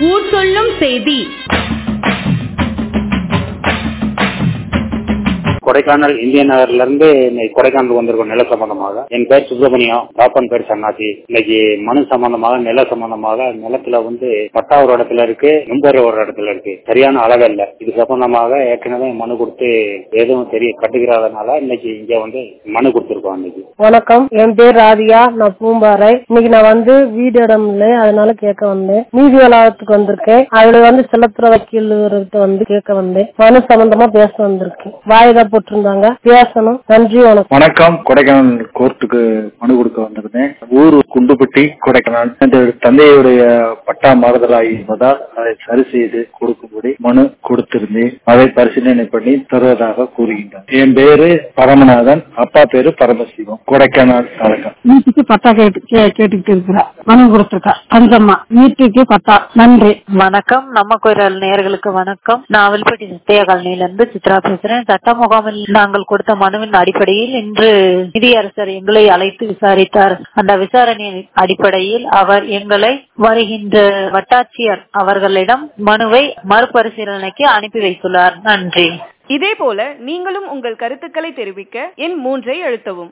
ஊர் சொல்லும் செய்தி கொடைக்கானல் இந்திய நகர்ல இருந்து இன்னைக்கு கொடைக்கானல் வந்திருக்கோம் நில சம்பந்தமாக என் பேர் சுப்பிரமணியம் தாப்பன் பேர் சன்னாசி இன்னைக்கு மனு சம்பந்தமாக நில சம்பந்தமாக நிலத்துல வந்து பட்டா ஒரு இடத்துல இருக்கு நம்பர் ஒரு இடத்துல இருக்கு சரியான அளவு இல்ல இது சம்பந்தமாக ஏற்கனவே மனு கொடுத்து எதுவும் தெரிய கட்டுகிறாதனால இன்னைக்கு இங்க வந்து மனு கொடுத்திருக்கோம் இன்னைக்கு வணக்கம் என் பேர் ராதிகா நான் பூம்பாறை இன்னைக்கு நான் வந்து வீடு இடம் இல்லை அதனால கேட்க வந்தேன் நீதி வளாகத்துக்கு வந்திருக்கேன் அதுல வந்து செல்லத்துற வக்கீல் வந்து கேட்க வந்தேன் மனு சம்பந்தமா பேச வந்திருக்கேன் வாய்தா போட்டிருந்தாங்க பேசணும் நன்றி வணக்கம் வணக்கம் கொடைக்கானல் கோர்ட்டுக்கு மனு கொடுக்க வந்திருந்தேன் ஊர் குண்டுபட்டி கொடைக்கானல் இந்த தந்தையுடைய பட்டா மாறுதலாகி இருப்பதால் அதை சரி செய்து கொடுக்கும்படி மனு கொடுத்திருந்தேன் அதை பரிசீலனை பண்ணி தருவதாக கூறுகின்றார் என் பேரு பரமநாதன் அப்பா பேரு பரமசிவம் கொடைக்கானல் தாலுகா வீட்டுக்கு பட்டா கேட்டு கே- கேட்டுக்கிட்டு இருக்கிறா மனு கொடுத்துருக்கா பஞ்சம்மா வீட்டுக்கு பட்டா நன்றி வணக்கம் நம்ம குரல் நேயர்களுக்கு வணக்கம் நான் வில்பட்டி சத்திய காலனியில இருந்து சித்ரா பேசுறேன் சட்ட முகாமில் நாங்கள் கொடுத்த மனுவின் அடிப்படையில் இன்று நிதியரசர் எங்களை அழைத்து விசாரித்தார் அந்த விசாரணையின் அடிப்படையில் அவர் எங்களை வருகின்ற வட்டாட்சியர் அவர்களிடம் மனுவை மறுபரிசீலனைக்கு அனுப்பி வைத்துள்ளார் நன்றி இதே போல நீங்களும் உங்கள் கருத்துக்களை தெரிவிக்க எண் மூன்றை அழுத்தவும்